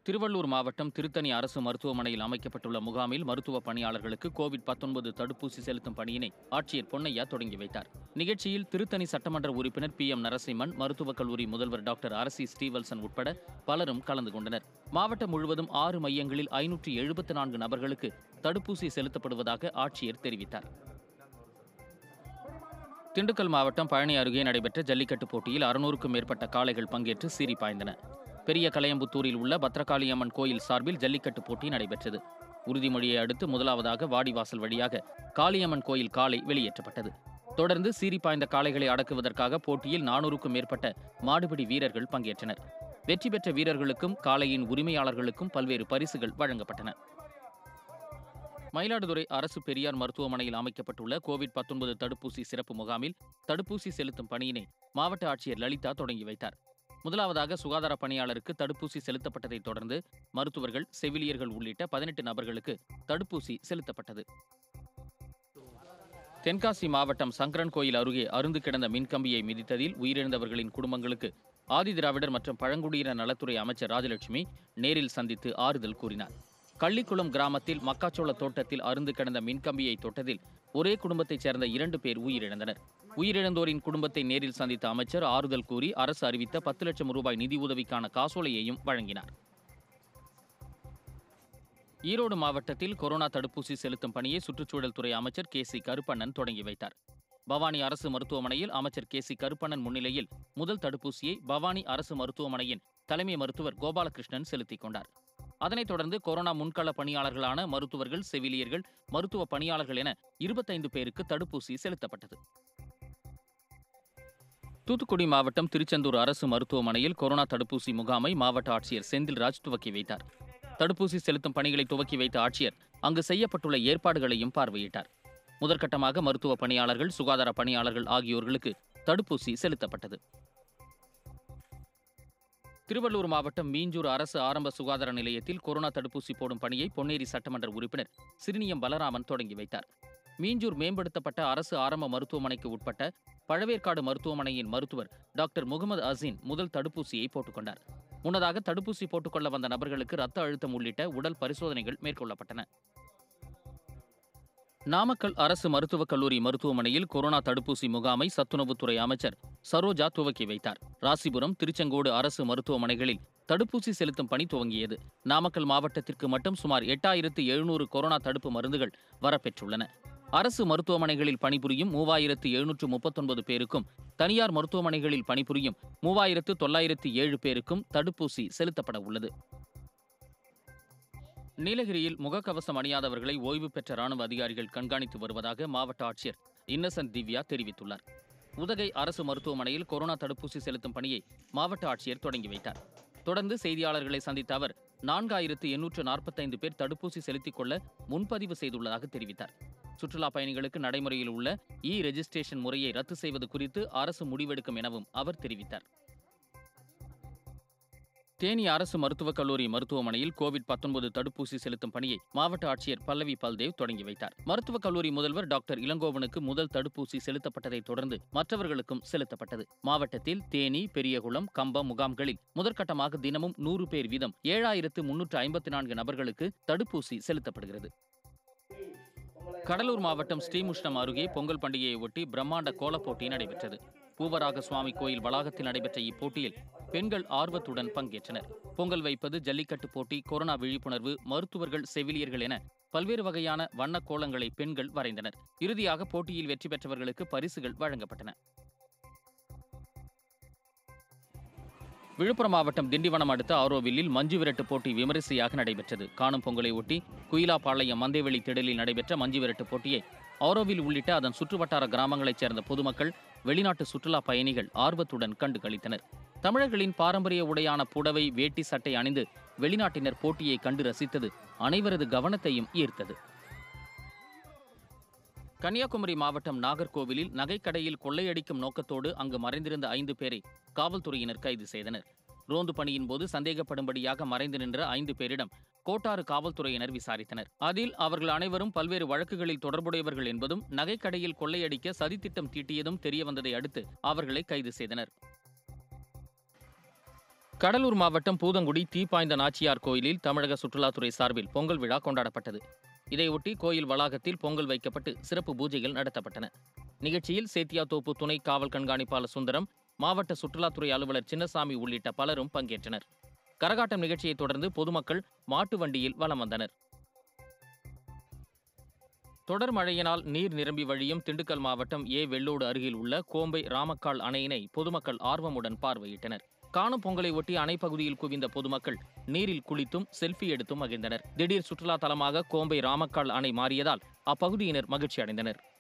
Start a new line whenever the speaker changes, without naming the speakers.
திருவள்ளூர் மாவட்டம் திருத்தணி அரசு மருத்துவமனையில் அமைக்கப்பட்டுள்ள முகாமில் மருத்துவ பணியாளர்களுக்கு கோவிட் 19 தடுப்பூசி செலுத்தும் பணியினை ஆட்சியர் பொன்னையா தொடங்கி வைத்தார் நிகழ்ச்சியில் திருத்தணி சட்டமன்ற உறுப்பினர் பி எம் நரசிம்மன் மருத்துவக் கல்லூரி முதல்வர் டாக்டர் அரசி ஸ்ரீவல்சன் உட்பட பலரும் கலந்து கொண்டனர் மாவட்டம் முழுவதும் ஆறு மையங்களில் ஐநூற்று எழுபத்து நான்கு நபர்களுக்கு தடுப்பூசி செலுத்தப்படுவதாக ஆட்சியர் தெரிவித்தார் திண்டுக்கல் மாவட்டம் பழனி அருகே நடைபெற்ற ஜல்லிக்கட்டு போட்டியில் அறுநூறுக்கும் மேற்பட்ட காளைகள் பங்கேற்று சீறி பாய்ந்தன பெரிய கலையம்புத்தூரில் உள்ள பத்ரகாளியம்மன் கோயில் சார்பில் ஜல்லிக்கட்டு போட்டி நடைபெற்றது உறுதிமொழியை அடுத்து முதலாவதாக வாடிவாசல் வழியாக காளியம்மன் கோயில் காளை வெளியேற்றப்பட்டது தொடர்ந்து சீறி பாய்ந்த காளைகளை அடக்குவதற்காக போட்டியில் நானூறுக்கும் மேற்பட்ட மாடுபிடி வீரர்கள் பங்கேற்றனர் வெற்றி பெற்ற வீரர்களுக்கும் காளையின் உரிமையாளர்களுக்கும் பல்வேறு பரிசுகள் வழங்கப்பட்டன மயிலாடுதுறை அரசு பெரியார் மருத்துவமனையில் அமைக்கப்பட்டுள்ள கோவிட் 19 தடுப்பூசி சிறப்பு முகாமில் தடுப்பூசி செலுத்தும் பணியினை மாவட்ட ஆட்சியர் லலிதா தொடங்கி வைத்தார் முதலாவதாக சுகாதார பணியாளருக்கு தடுப்பூசி செலுத்தப்பட்டதைத் தொடர்ந்து மருத்துவர்கள் செவிலியர்கள் உள்ளிட்ட பதினெட்டு நபர்களுக்கு தடுப்பூசி செலுத்தப்பட்டது தென்காசி மாவட்டம் சங்கரன் கோயில் அருகே அருந்து கிடந்த மின்கம்பியை மிதித்ததில் உயிரிழந்தவர்களின் குடும்பங்களுக்கு ஆதிதிராவிடர் மற்றும் பழங்குடியினர் நலத்துறை அமைச்சர் ராஜலட்சுமி நேரில் சந்தித்து ஆறுதல் கூறினார் கள்ளிக்குளம் கிராமத்தில் மக்காச்சோள தோட்டத்தில் அருந்து கிடந்த மின்கம்பியை தொட்டதில் ஒரே குடும்பத்தைச் சேர்ந்த இரண்டு பேர் உயிரிழந்தனர் உயிரிழந்தோரின் குடும்பத்தை நேரில் சந்தித்த அமைச்சர் ஆறுதல் கூறி அரசு அறிவித்த பத்து லட்சம் ரூபாய் நிதி உதவிக்கான காசோலையையும் வழங்கினார் ஈரோடு மாவட்டத்தில் கொரோனா தடுப்பூசி செலுத்தும் பணியை சுற்றுச்சூழல் துறை அமைச்சர் கே சி கருப்பண்ணன் தொடங்கி வைத்தார் பவானி அரசு மருத்துவமனையில் அமைச்சர் கே சி கருப்பண்ணன் முன்னிலையில் முதல் தடுப்பூசியை பவானி அரசு மருத்துவமனையின் தலைமை மருத்துவர் கோபாலகிருஷ்ணன் செலுத்திக் கொண்டார் அதனைத் தொடர்ந்து கொரோனா முன்கள பணியாளர்களான மருத்துவர்கள் செவிலியர்கள் மருத்துவ பணியாளர்கள் என இருபத்தைந்து பேருக்கு தடுப்பூசி செலுத்தப்பட்டது தூத்துக்குடி மாவட்டம் திருச்செந்தூர் அரசு மருத்துவமனையில் கொரோனா தடுப்பூசி முகாமை மாவட்ட ஆட்சியர் செந்தில்ராஜ் துவக்கி வைத்தார் தடுப்பூசி செலுத்தும் பணிகளை துவக்கி வைத்த ஆட்சியர் அங்கு செய்யப்பட்டுள்ள ஏற்பாடுகளையும் பார்வையிட்டார் முதற்கட்டமாக மருத்துவ பணியாளர்கள் சுகாதார பணியாளர்கள் ஆகியோர்களுக்கு தடுப்பூசி செலுத்தப்பட்டது திருவள்ளூர் மாவட்டம் மீஞ்சூர் அரசு ஆரம்ப சுகாதார நிலையத்தில் கொரோனா தடுப்பூசி போடும் பணியை பொன்னேரி சட்டமன்ற உறுப்பினர் சிறுனியம் பலராமன் தொடங்கி வைத்தார் மீஞ்சூர் மேம்படுத்தப்பட்ட அரசு ஆரம்ப மருத்துவமனைக்கு உட்பட்ட பழவேற்காடு மருத்துவமனையின் மருத்துவர் டாக்டர் முகமது அசீன் முதல் தடுப்பூசியை போட்டுக்கொண்டார் முன்னதாக தடுப்பூசி போட்டுக்கொள்ள வந்த நபர்களுக்கு ரத்த அழுத்தம் உள்ளிட்ட உடல் பரிசோதனைகள் மேற்கொள்ளப்பட்டன நாமக்கல் அரசு மருத்துவக் கல்லூரி மருத்துவமனையில் கொரோனா தடுப்பூசி முகாமை சத்துணவுத்துறை அமைச்சர் சரோஜா துவக்கி வைத்தார் ராசிபுரம் திருச்செங்கோடு அரசு மருத்துவமனைகளில் தடுப்பூசி செலுத்தும் பணி துவங்கியது நாமக்கல் மாவட்டத்திற்கு மட்டும் சுமார் எட்டாயிரத்து எழுநூறு கொரோனா தடுப்பு மருந்துகள் வரப்பெற்றுள்ளன அரசு மருத்துவமனைகளில் பணிபுரியும் மூவாயிரத்து எழுநூற்று முப்பத்தொன்பது பேருக்கும் தனியார் மருத்துவமனைகளில் பணிபுரியும் மூவாயிரத்து தொள்ளாயிரத்து ஏழு பேருக்கும் தடுப்பூசி செலுத்தப்பட உள்ளது நீலகிரியில் முகக்கவசம் அணியாதவர்களை ஓய்வு பெற்ற ராணுவ அதிகாரிகள் கண்காணித்து வருவதாக மாவட்ட ஆட்சியர் இன்னசென்ட் திவ்யா தெரிவித்துள்ளார் உதகை அரசு மருத்துவமனையில் கொரோனா தடுப்பூசி செலுத்தும் பணியை மாவட்ட ஆட்சியர் தொடங்கி வைத்தார் தொடர்ந்து செய்தியாளர்களை சந்தித்த அவர் நான்காயிரத்து எண்ணூற்று நாற்பத்தைந்து பேர் தடுப்பூசி செலுத்திக் கொள்ள முன்பதிவு செய்துள்ளதாக தெரிவித்தார் சுற்றுலா பயணிகளுக்கு நடைமுறையில் உள்ள இ ரெஜிஸ்ட்ரேஷன் முறையை ரத்து செய்வது குறித்து அரசு முடிவெடுக்கும் எனவும் அவர் தெரிவித்தார் தேனி அரசு மருத்துவக் கல்லூரி மருத்துவமனையில் கோவிட் 19 தடுப்பூசி செலுத்தும் பணியை மாவட்ட ஆட்சியர் பல்லவி பல்தேவ் தொடங்கி வைத்தார் மருத்துவக் கல்லூரி முதல்வர் டாக்டர் இளங்கோவனுக்கு முதல் தடுப்பூசி செலுத்தப்பட்டதைத் தொடர்ந்து மற்றவர்களுக்கும் செலுத்தப்பட்டது மாவட்டத்தில் தேனி பெரியகுளம் கம்பம் முகாம்களில் முதற்கட்டமாக தினமும் நூறு பேர் வீதம் ஏழாயிரத்து முன்னூற்று ஐம்பத்தி நான்கு நபர்களுக்கு தடுப்பூசி செலுத்தப்படுகிறது கடலூர் மாவட்டம் ஸ்ரீமுஷ்ணம் அருகே பொங்கல் பண்டிகையை ஒட்டி பிரம்மாண்ட கோலப் போட்டி நடைபெற்றது பூவராக சுவாமி கோயில் வளாகத்தில் நடைபெற்ற இப்போட்டியில் பெண்கள் ஆர்வத்துடன் பங்கேற்றனர் பொங்கல் வைப்பது ஜல்லிக்கட்டு போட்டி கொரோனா விழிப்புணர்வு மருத்துவர்கள் செவிலியர்கள் என பல்வேறு வகையான வண்ணக் கோலங்களை பெண்கள் வரைந்தனர் இறுதியாக போட்டியில் வெற்றி பெற்றவர்களுக்கு பரிசுகள் வழங்கப்பட்டன விழுப்புரம் மாவட்டம் திண்டிவனம் அடுத்த ஆரோவில்லில் மஞ்சு விரட்டு போட்டி விமரிசையாக நடைபெற்றது காணும் பொங்கலை ஒட்டி குயிலாப்பாளையம் மந்தேவெளி திடலில் நடைபெற்ற மஞ்சு விரட்டு போட்டியை ஆரோவில் உள்ளிட்ட அதன் சுற்றுவட்டார கிராமங்களைச் சேர்ந்த பொதுமக்கள் வெளிநாட்டு சுற்றுலா பயணிகள் ஆர்வத்துடன் கண்டு களித்தனர் தமிழர்களின் பாரம்பரிய உடையான புடவை வேட்டி சட்டை அணிந்து வெளிநாட்டினர் போட்டியை கண்டு ரசித்தது அனைவரது கவனத்தையும் ஈர்த்தது கன்னியாகுமரி மாவட்டம் நாகர்கோவிலில் நகைக்கடையில் கொள்ளையடிக்கும் நோக்கத்தோடு அங்கு மறைந்திருந்த ஐந்து பேரை காவல்துறையினர் கைது செய்தனர் ரோந்து பணியின் போது சந்தேகப்படும்படியாக மறைந்து நின்ற ஐந்து பேரிடம் கோட்டாறு காவல்துறையினர் விசாரித்தனர் அதில் அவர்கள் அனைவரும் பல்வேறு வழக்குகளில் தொடர்புடையவர்கள் என்பதும் நகைக்கடையில் கொள்ளையடிக்க சதித்திட்டம் தீட்டியதும் தெரியவந்ததை அடுத்து அவர்களை கைது செய்தனர் கடலூர் மாவட்டம் பூதங்குடி தீப்பாய்ந்த நாச்சியார் கோயிலில் தமிழக சுற்றுலாத்துறை சார்பில் பொங்கல் விழா கொண்டாடப்பட்டது இதையொட்டி கோயில் வளாகத்தில் பொங்கல் வைக்கப்பட்டு சிறப்பு பூஜைகள் நடத்தப்பட்டன நிகழ்ச்சியில் சேத்தியாத்தோப்பு துணை காவல் கண்காணிப்பாளர் சுந்தரம் மாவட்ட சுற்றுலாத்துறை அலுவலர் சின்னசாமி உள்ளிட்ட பலரும் பங்கேற்றனர் கரகாட்டம் நிகழ்ச்சியைத் தொடர்ந்து பொதுமக்கள் மாட்டு வண்டியில் வலம் வந்தனர் தொடர் மழையினால் நீர் நிரம்பி வழியும் திண்டுக்கல் மாவட்டம் ஏ வெள்ளோடு அருகில் உள்ள கோம்பை ராமக்கால் அணையினை பொதுமக்கள் ஆர்வமுடன் பார்வையிட்டனர் காணும் பொங்கலை ஒட்டி அணை பகுதியில் குவிந்த பொதுமக்கள் நீரில் குளித்தும் செல்ஃபி எடுத்தும் மகிழ்ந்தனர் திடீர் சுற்றுலா தலமாக கோம்பை ராமக்கால் அணை மாறியதால் அப்பகுதியினர் மகிழ்ச்சி அடைந்தனர்